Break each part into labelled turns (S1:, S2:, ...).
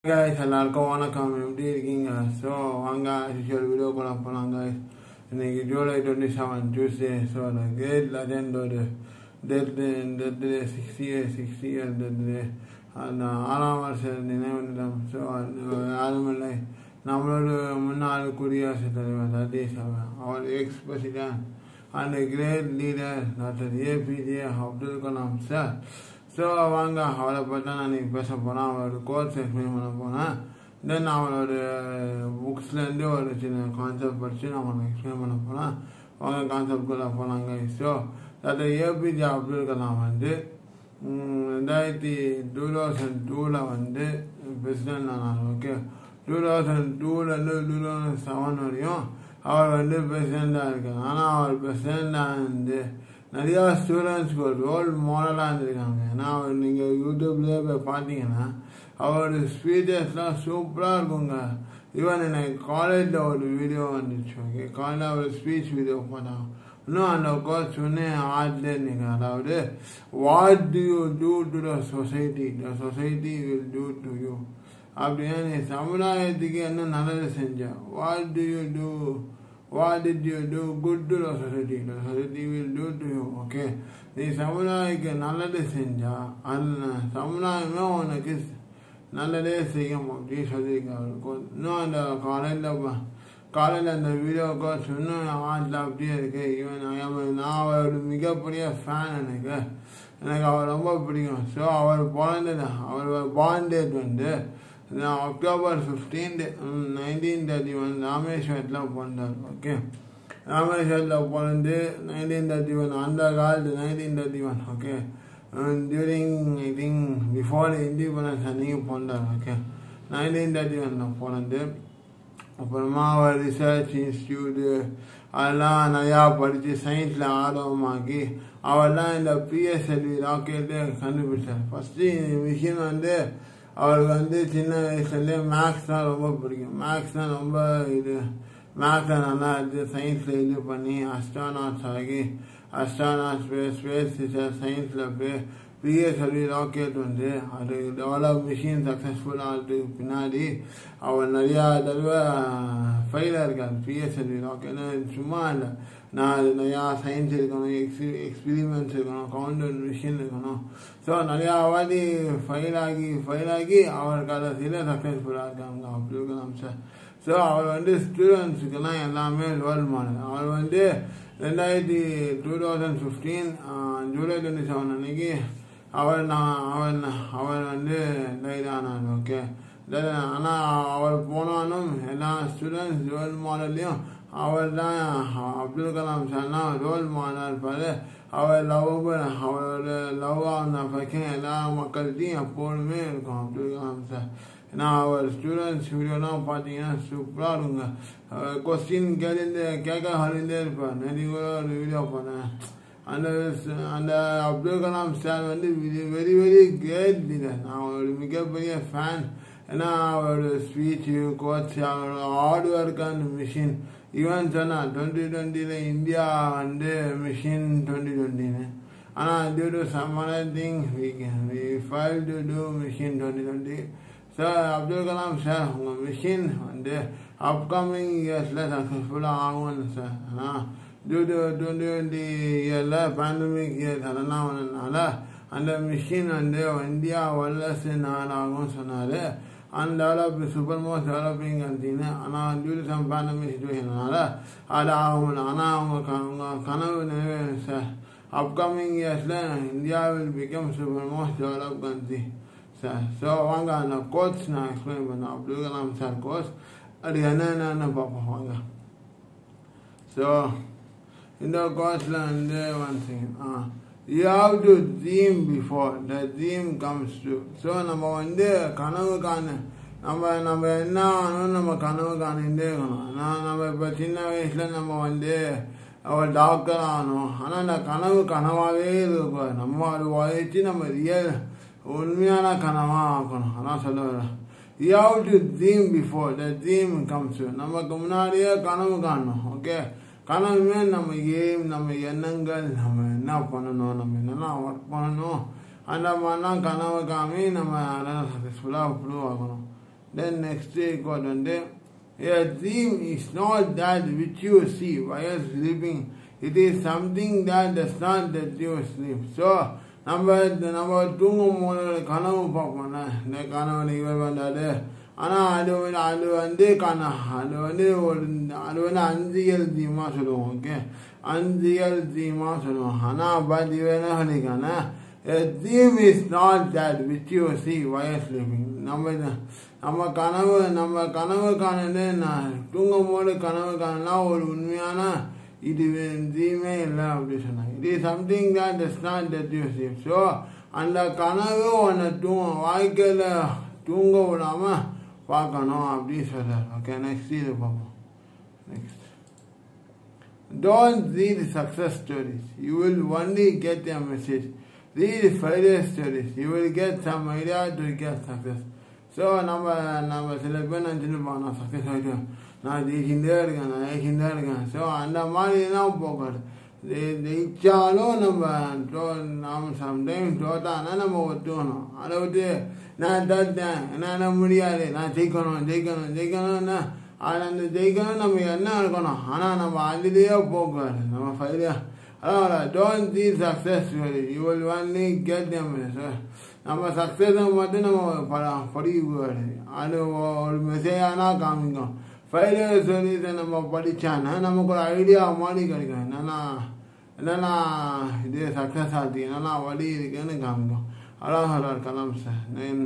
S1: guys எல்லாருக்கும் வணக்கம் எப்படி இருக்கீங்க ஸோ வாங்க அஃபிஷியல் வீடியோ கூட போகலாம் guys இன்னைக்கு July twenty seven Tuesday so அந்த கிரேட் லெஜண்டோட death death day sixty year sixty year death day அந்த ஆறாம் வருஷ நினைவு தினம் ஸோ யாருமில்லை நம்மளோட முன்னாள் குடியரசுத் தலைவர் சதீஷ் அவர் அவர் ex president and great leader doctor APJ Abdul Kalam sir so வாங்க அவளை பற்றி நான் இன்னைக்கு பேச போகிறேன் அவரோட கோர்ஸ் எக்ஸ்பிளைன் பண்ண போகிறேன் தென் அவளோட புக்ஸ்லேருந்து ஒரு சின்ன கான்செப்ட் படித்து நான் உங்களுக்கு எக்ஸ்பிளைன் பண்ண போகிறேன் வாங்க கான்செப்ட்குள்ளே போகலாங்க ஸோ டாக்டர் ஏபிஜே அப்துல் கலாம் வந்து ம், ரெண்டாயிரத்தி டூ தௌசண்ட் டூவில் வந்து பிரசிடென்ட் ஆனார் ஓகே டூ தௌசண்ட் டூலேருந்து டூ தௌசண்ட் செவன் வரையும் அவர் வந்து பிரசிடெண்ட்டாக இருக்கார் ஆனால் அவர் பிரசிடெண்ட்டாக இருந்து நிறையா ஸ்டூடெண்ட்ஸ்க்கு ஒரு ரோல் மாடலாக இருந்திருக்காங்க ஏன்னா அவர் நீங்கள் யூடியூப்லேயே போய் பார்த்தீங்கன்னா அவரோட ஸ்பீச்சஸ்லாம் சூப்பராக இருக்குங்க ஈவன் எனக்கு காலேஜில் ஒரு வீடியோ வந்துச்சு ஓகே காலேஜில் ஒரு ஸ்பீச் வீடியோ போட்டாங்க இன்னும் அந்த கோர்ஸ் சொன்னே ஆட்லே நீங்கள் அதாவது what do you do to the society the society will do to you அப்படின்னா நீ சமுதாயத்துக்கு என்ன நல்லது செஞ்ச what do you do what did you do good to the society the society will do to you okay நீ சமுதாயத்துக்கு நல்லது செஞ்சா அந்த சமுதாயமே உனக்கு நல்லதே செய்யும் அப்படின்னு சொல்லியிருக்காரு இன்னும் அந்த காலையில் காலையில் அந்த வீடியோ கோர்ஸ் இன்னும் ஆட்டில் அப்படியே இருக்கு இவன் நான் நான் அவரோட மிகப்பெரிய ஃபேன் எனக்கு எனக்கு அவர் ரொம்ப பிடிக்கும் ஸோ அவர் பிறந்தது அவர் பார்ன் டேட் வந்து நான் October fifteen nineteen thirty one ராமேஸ்வரத்தில் பிறந்தார் ஓகே ராமேஸ்வரத்தில் பிறந்து நைன்டீன் தேர்ட்டி ஒன் அந்த காலத்து nineteen thirty one okay during I think before independence அன்னைக்கு பிறந்தார் ஓகே நைன்டீன் தேர்ட்டி ஒனில் பிறந்து அப்புறமா அவர் ரிசர்ச் இன்ஸ்டியூட்டு அதெல்லாம் நிறையா படித்து சயின்ஸில் ஆர்வமாக்கி அவர்லாம் இந்த பிஎஸ்எல்வி ராக்கெட்டு கண்டுபிடிச்சார் ஃபஸ்ட்டு மிஷின் வந்து அவருக்கு வந்து சின்ன வயசுலேயே மேக்ஸ் தான் ரொம்ப பிடிக்கும் மேக்ஸ் தான் ரொம்ப இது மேக்ஸை நல்லா இது சயின்ஸில் இது பண்ணி அஸ்ட்ரானாட்ஸ் ஆகி அஸ்ட்ரானாட் ஸ்பேஸ் ஸ்பேஸ் டீச்சர் சயின்ஸில் போய் பிஎஸ்எல்வி ராக்கெட் வந்து அது டெவலப் மிஷின் சக்ஸஸ்ஃபுல் ஆகிறதுக்கு பின்னாடி அவர் நிறையா தடவை ஃபெயிலாக இருக்கார் பிஎஸ்எல்வி ராக்கெட் சும்மா இல்லை நான் அது நிறையா சயின்ஸ் இருக்கணும் எக்ஸ்பி எக்ஸ்பீரிமெண்ட்ஸ் இருக்கணும் கவுண்டர் மிஷின் இருக்கணும் ஸோ நிறையா வாட்டி ஃபெயில் ஆகி ஃபெயில் ஆகி அவர் கடைசியில் சக்ஸஸ்ஃபுல்லாக இருக்காங்க அப்படி இருக்கலாம் சார் ஸோ அவர் வந்து ஸ்டூடெண்ட்ஸுக்கெல்லாம் எல்லாமே ரோல் மாடல் அவர் வந்து ரெண்டாயிரத்தி two thousand fifteen July twenty seven அன்னைக்கு அவர் நான் அவர் அவர் வந்து டைட் ஆனார் ஓகே ஆனால் அவர் போனாலும் எல்லா ஸ்டூடெண்ட்ஸ் ரோல் மாடல்லையும் அவர் தான் அப்துல் கலாம் சார்னா ரோல் மாடல் இருப்பார் அவர் லவ் அவரோட லவ் ஆன பக்கம் எல்லா மக்கள்கிட்டையும் எப்போதுமே இருக்கும் அப்துல் கலாம் சார் ஏன்னா அவர் ஸ்டூடெண்ட்ஸ் வீடியோலாம் பார்த்தீங்கன்னா சூப்பராக இருக்குங்க கொஸ்டின் கேட்டு கேட்க ஹரிந்தே இருப்பார் நிறைய கூட ஒரு வீடியோ பண்ணேன் அந்த அந்த அப்துல் கலாம் சார் வந்து வெரி வெரி கிரேட் லீடர் நான் அவரோட மிகப்பெரிய ஃபேன் ஏன்னா அவரோட ஸ்பீச்சு கோச் அவரோட hard work and mission even சொன்னால் டுவெண்ட்டி டுவெண்ட்டியில் இந்தியா வந்து மிஷின் டுவெண்ட்டி டுவெண்ட்டின்னு ஆனால் due to some other thing we we fail to do mission twenty twenty sir Abdul Kalam sir உங்கள் மிஷின் வந்து அப்கமிங் இயர்ஸில் சக்ஸஸ்ஃபுல்லாக ஆகும்னு சார் ஆனால் டியூ டு டுவெண்ட்டி டுவெண்ட்டி இயரில் பேண்டமிக் இயர்ஸ் அதெல்லாம் வந்ததுனால அந்த மிஷின் வந்து இந்தியா வல்லரசு நாடாகும் சொன்னார் and develop super most developing கண்ட்ரின்னு ஆனால் டியூ டு சம் பேண்டமிக் சுச்சுவேஷனால அது ஆகும் ஆனால் அவங்க க- அவங்க கனவு நிறைவேறும் சார் அப்கமிங் இயர்ஸில் India will become super most develop country sir so வாங்க அந்த கோர்ஸ் நான் எக்ஸ்பிளைன் பண்ணேன் அப்துல் கலாம் சார் கோர்ஸ் அது என்னென்னு பார்ப்போம் வாங்க ஸோ இந்த கோர்ஸில் வந்து one second ah you have to dream before the dream comes to so நம்ம வந்து கனவு காண நம்ம நம்ம என்ன ஆகணும்னு நம்ம கனவு காணிகிட்டே இருக்கணும் ஆனால் நம்ம இப்போ சின்ன வயசில் நம்ம வந்து ஒரு டாக்டர் ஆகணும் ஆனால் அந்த கனவு கனவாகவே இருக்கக்கூடாது நம்ம அது உழைச்சி நம்ம ரியல் உண்மையான கனவாக ஆக்கணும் அதான் சொல்ல வரேன் you have to dream before the dream comes நமக்கு முன்னாடியே கனவு காணணும் ஓகே கனவுமே நம்ம ஏம் நம்ம எண்ணங்கள் நம்ம என்ன பண்ணணும் நம்ம என்னெல்லாம் ஒர்க் பண்ணணும் அந்த மாதிரிலாம் கனவு காமி நம்ம அதெல்லாம் சக்ஸஸ்ஃபுல்லாக ப்ரூவ் ஆகணும் Then next quote வந்து A dream is not that which you see while sleeping. It is something that does not let you sleep. So, நம்ம இந்த நம்ம தூங்கும் போது கனவு பார்ப்போம்ல இந்த கனவு இவர் வந்தாரு ஆனால் அது வந்து அது வந்து கன அது வந்து ஒரு அது வந்து அஞ்சியல் தீமா சொல்லுவோம் ஓகே அஞ்சியல் தீமா சொல்லுவோம் ஆனால் பட் இவன் என்ன சொல்லிக்கான A dream is not that which you see while sleeping. நம்ம இது- நம்ம கனவு நம்ம கனவு காணது நான் தூங்கும் போது கனவு காணலாம் ஒரு உண்மையான இது ட்ரீமே இல்லை அப்படி சொன்னாங்க இது சம்திங் தான் does not that you sleep so அந்த கனவு உன்னை தூங்க வாழ்க்கையில் தூங்க விடாம பார்க்கணும் அப்படின்னு சொல்றாரு ஓகே நெக்ஸ்ட் இது பார்ப்போம் next Don't read success stories. You will only get a message. Read failure stories. You will get some idea to get success. So நம்ம நம்ம சில பேர் நினச்சிருப்போம் நான் சக்ஸஸ் ஆகிட்டேன் நான் ஜெயிச்சுட்டே இருக்கேன் நான் ஜெயிச்சுட்டே இருக்கேன் ஸோ அந்த மாதிரிலாம் போகாது ஜெய்- ஜெயிச்சாலும் நம்ம தோ நாம் சம்டைம் தோத்தானா நம்ம ஒத்துக்கணும் அதை விட்டு நான் தோத்தேன் என்னால் முடியாது நான் ஜெயிக்கணும் ஜெயிக்கணும் ஜெயிக்கணும்னா அது அந்த ஜெயிக்கணும் நம்ம என்ன இருக்கணும் ஆனால் நம்ம அதுலேயே போகக்கூடாது நம்ம ஃபைலியாக அதான் don't the success you will only get them நம்ம சக்ஸஸை மட்டும் நம்ம ப படிக்கக்கூடாது அது ஒ- ஒரு மெசேஜானா காமிக்கும் ஃபெயிலியர் சொல்லிட்டு நம்ம படித்தானா நமக்கு ஒரு ஐடியா மாதிரி கிடைக்கும் என்னென்னா என்னென்னா இது சக்ஸஸ் ஆச்சு என்னென்னா வழி இருக்குன்னு காமிக்கும் அதான் சொல்கிறார் Kalam sir then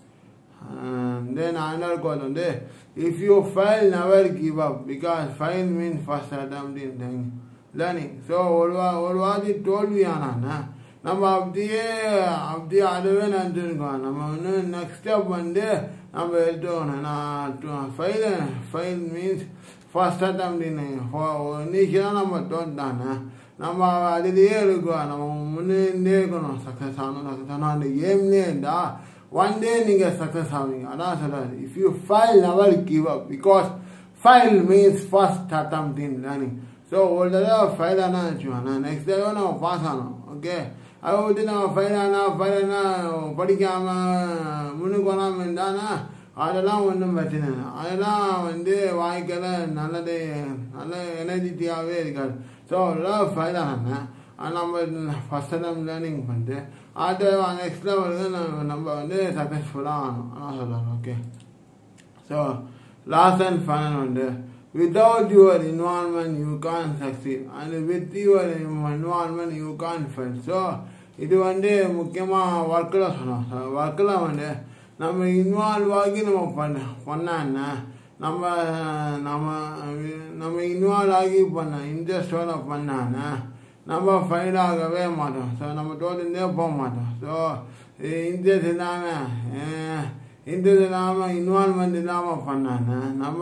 S1: then another quote வந்து if you fail never give up because fail means first attempt in learning learning so ஒரு வா ஒரு வாட்டி தோல்வி ஆனான்னா நம்ம அப்படியே அப்படியே அதுவே நினச்சிருக்கோம் நம்ம வந்து நெக்ஸ்ட் ஸ்டெப் வந்து நம்ம எடுத்துக்கணும் நான் fail fail means first attempt இன்னைக்கு தான் நம்ம தோட்டானே நம்ம அதுலேயே இருக்கோம் நம்ம முன்னே இருக்கணும் சக்ஸஸ் ஆகணும் சக்ஸஸ் ஆகணும் அந்த ஏம்லேயே இருந்தா ஒன் டே நீங்கள் சக்ஸஸ் ஆவீங்க அதான் சொல்கிறாரு if you fail never give up because fail means first attempt in learning so ஒரு தடவை ஃபைல் ஆனால் வச்சுக்கோங்க நெக்ஸ்ட் தடவை நம்ம பாஸ் ஆகணும் ஓகே அதை விட்டு நம்ம ஃபைல் ஆனால் ஃபைல் ஆனால் படிக்காமல் முன்னுக்கு வராமல் இருந்தானா அதெல்லாம் ஒன்றும் பிரச்சனை இல்லை அதெல்லாம் வந்து வாழ்க்கையில் நல்லது நல்ல எனர்ஜிட்டியாகவே இருக்காது ஸோ அதெல்லாம் ஃபைல் ஆனேன் நம்ம ஃபஸ்ட் டைம் லேர்னிங் பண்ணிட்டு அடுத்த நெக்ஸ்ட் லெவலுக்கு நம்ம நம்ம வந்து சக்ஸஸ்ஃபுல்லாக ஆகணும் அதான் சொல்கிறாங்க okay so last and final வந்து without your involvement you can't succeed and with your involvement you can't fail so இது வந்து முக்கியமாக ஒர்க்கில் சொன்னோம் ஒர்க்கில் வந்து நம்ம இன்வால்வ் ஆகி நம்ம பண்ண பண்ணான்னா நம்ம நம்ம நம்ம இன்வால்வ் ஆகி பண்ண இன்ட்ரெஸ்டோட பண்ணான்னா நம்ம ஃபைல் ஆகவே மாட்டோம் ஸோ நம்ம தோற்றுந்தே போக மாட்டோம் ஸோ இன்ட்ரெஸ்ட் இல்லாமல் இன்ட்ரெஸ்ட் இல்லாமல் இன்வால்மெண்ட் இல்லாமல் பண்ணான்னா நம்ம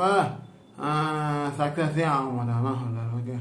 S1: சக்ஸஸே ஆக மாட்டோம் அதான் சொல்கிறார் ஓகே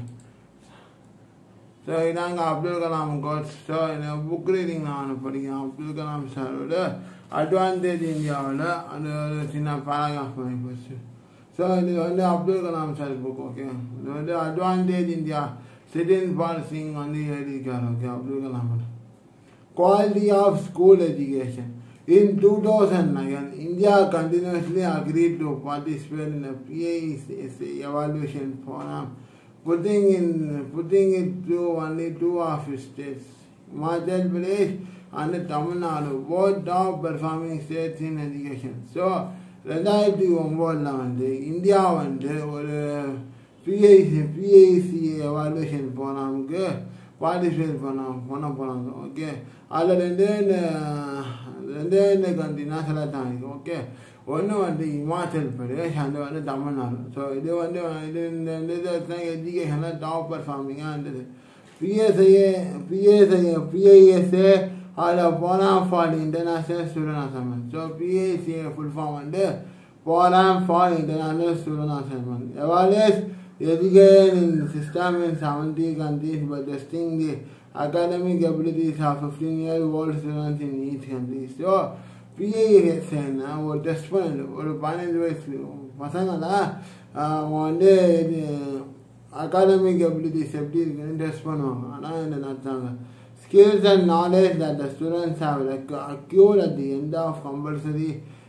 S1: ஸோ இதாங்க அப்துல் கலாம் கோட்ஸ் ஸோ இந்த புக் ரீடிங் நான் படிக்கிறேன் அப்துல் கலாம் சாரோட அட்வான்டேஜ் இந்தியாவில் அது ஒரு சின்ன பேராகிராஃப் பண்ணி போச்சு ஸோ இது வந்து Abdul Kalam sir book okay இது வந்து அட்வான்டேஜ் இந்தியா சிட்டின் பால் சிங் வந்து எழுதியிருக்காரு okay Abdul Kalam Quality of school education. In 2009, India continuously agreed to participate in the PISA evaluation program, putting in putting it to only two of its states, Himachal Pradesh and Tamil Nadu, both top performing states in education. So, ரெண்டாயிரத்தி ஒம்போதில் வந்து India வந்து ஒரு PIC PIC evaluation ப்ரோக்ராமுக்கு participate பண்ண பண்ண போகிறாங்க okay அதில் ரெண்டே ரெண்டு ரெண்டே ரெண்டு கண்ட்ரினா செலக்ட் ஆகிருக்கு ஓகே ஒன்று வந்து இமாச்சல் பிரதேஷ் அது வந்து தமிழ்நாடு ஸோ இது வந்து இது இந்த இந்த இது எஜுகேஷனில் டாப் பர்ஃபார்மிங்காக இருந்தது பிஎஸ்ஐஏ பிஎஸ்ஐ பிஐஎஸ்ஏ அதில் forum for international student assignment so PICA full form வந்து forum for international student assignment evaluates education in system in 70 countries by testing the academic abilities of 15 year old students in each country. So, பிஏஎஸ்னா ஒரு test பண்ணது ஒரு பதினஞ்சு வயசு பசங்களாம் அவங்க வந்து இது அகாடமிக் எபிலிட்டிஸ் எப்படி இருக்குன்னு டெஸ்ட் பண்ணுவாங்க ஆனால் என்ன நடத்தாங்க skills and knowledge that the students have like, acquired at the end of compulsory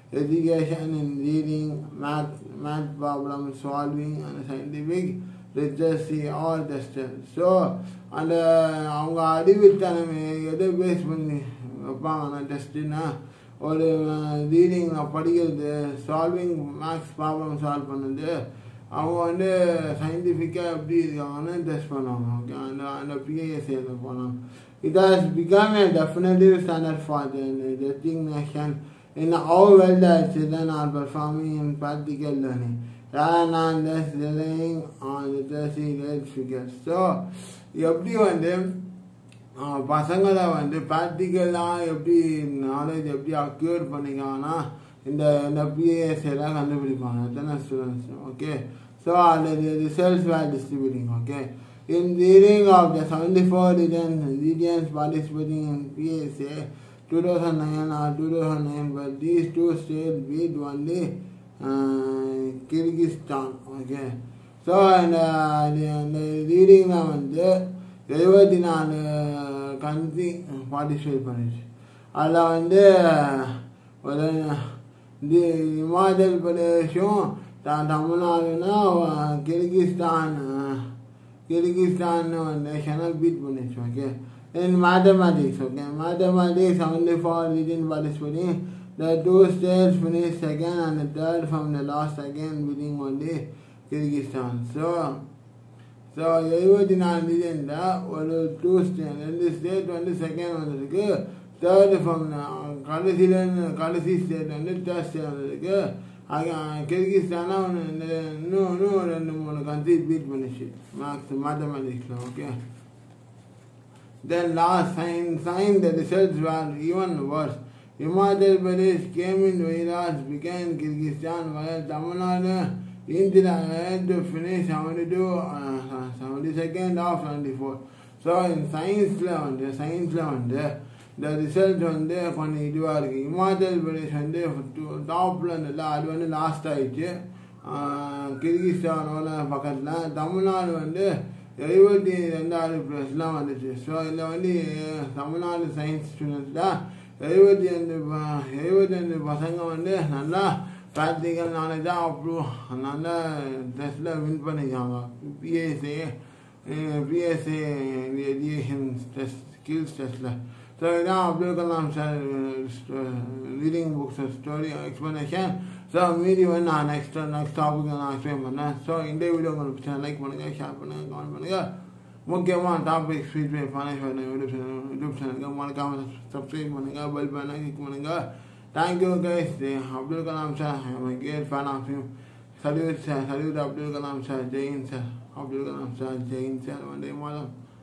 S1: education in reading, math, math problem solving, and scientific literacy all tested. So அந்த அவங்க அறிவுத்தனமை எதை பேஸ் பண்ணி வைப்பாங்கன்னா டெஸ்ட்டுன்னா ஒரு ரீடிங் படிக்கிறது சால்விங் மேக்ஸ் ப்ராப்ளம் சால்வ் பண்ணுறது அவங்க வந்து சயின்டிஃபிக்காக எப்படி இருக்காங்கன்னு டெஸ்ட் பண்ணுவாங்க ஓகே அந்த அந்த பிஏஎஸ்ஏல போனாங்க It has become a definitive standard for the designation in how well the children are performing in practical learning rather than just relying on literacy rate figures. So, எப்படி வந்து ஆஹ், பசங்களை வந்து ப்ராக்டிக்கலாக எப்படி நாலேஜ் எப்படி அக்யூர் பண்ணிக்காங்கன்னா இந்த இந்த பிஏஎஸ் எல்லாம் கண்டுபிடிப்பாங்க எத்தனை ஸ்டூடெண்ட்ஸ் ஓகே ஸோ அது results were distributing okay In reading of the 74 regions, regions participating in PSA 2009 or 2009, but these two states beat only uh, Kyrgyzstan. Okay. So இந்த இந்த ரீடிங்கில் வந்து எழுபத்தி நாலு கண்ட்ரி பார்ட்டிசிபேட் பண்ணிச்சு அதில் வந்து ஒரு இது இமாச்சல் பிரதேஷும் த- தமிழ்நாடுனா கிர்கிஸ்தான் கிர்கிஸ்தான் நேஷனை பீட் பண்ணிச்சு okay in mathematics okay mathematics only for region participating the two states finished second and the third from the last again winning only Kyrgyzstan so so எழுபத்தி நாலு மில்லியனில் ஒரு டூ ஸ்டேட் ரெண்டு state வந்து second வந்திருக்கு third from கடைசியில் கடைசி state வந்து தேர்ட் ஸ்டேட் வந்திருக்கு அது கிர்கிஸ்தானா ஒன்று இன்னும் இன்னும் ரெண்டு மூணு கண்ட்ரி பீட் பண்ணிச்சு மேக்ஸ் மேத்தமெட்டிக்ஸில் ஓகே Then last sign, sign the results were even worse. Himachal Pradesh came in Viras, began Kyrgyzstan, while Tamil Nadu India had to finish 72, uh, 72nd of 74. So in science வந்து சயின்ஸில் வந்து இந்த result வந்து கொஞ்சம் இதுவாக இருக்குது இமாச்சல் பிரதேஷ் வந்து டாப்பில் இருந்தது அது வந்து லாஸ்ட் ஆயிடுச்சு கிர்கிஸ்தானோட பக்கத்தில் தமிழ்நாடு வந்து எழுபத்தி ரெண்டாவது ப்ளஸ்லாம் வந்துச்சு ஸோ இதில் வந்து தமிழ்நாடு சயின்ஸ் ஸ்டூடெண்ட்ஸ் தான் எழுபத்தி ரெண்டு ப- எழுபத்தி ரெண்டு பசங்க வந்து நல்லா ப்ராக்டிக்கல் நாலேஜாக அப்ரூவ் நல்லா டெஸ்ட்டில் வின் பண்ணிக்காங்க PSA PSA education test skills டெஸ்ட்டில் ஸோ இதான் Abdul Kalam sir reading books story explanation so மீதி வந்து நான் நெக்ஸ்ட் நெக்ஸ்ட் டாபிக் நான் எக்ஸ்பிளைன் பண்ணேன் ஸோ இந்த வீடியோ உங்களுக்கு பிடிச்சா லைக் பண்ணுங்கள் ஷேர் பண்ணுங்கள் கமெண்ட் பண்ணுங்கள் முக்கியமாக டாபிக் ஃபீட்பேக் பண்ண யூடியூப் சேனல் யூடியூப் சேனலுக்கு மறக்காமல் சப்ஸ்கிரைப் பண்ணுங்கள் பெல் பண்ண கிளிக் பண்ணுங்கள் thank you guys Abdul Kalam sir great fan of you salute sir salute Abdul Kalam sir ஜெயின் சார் அப்துல் கலாம் சார் ஜெயின் சார் வந்தே மாதம்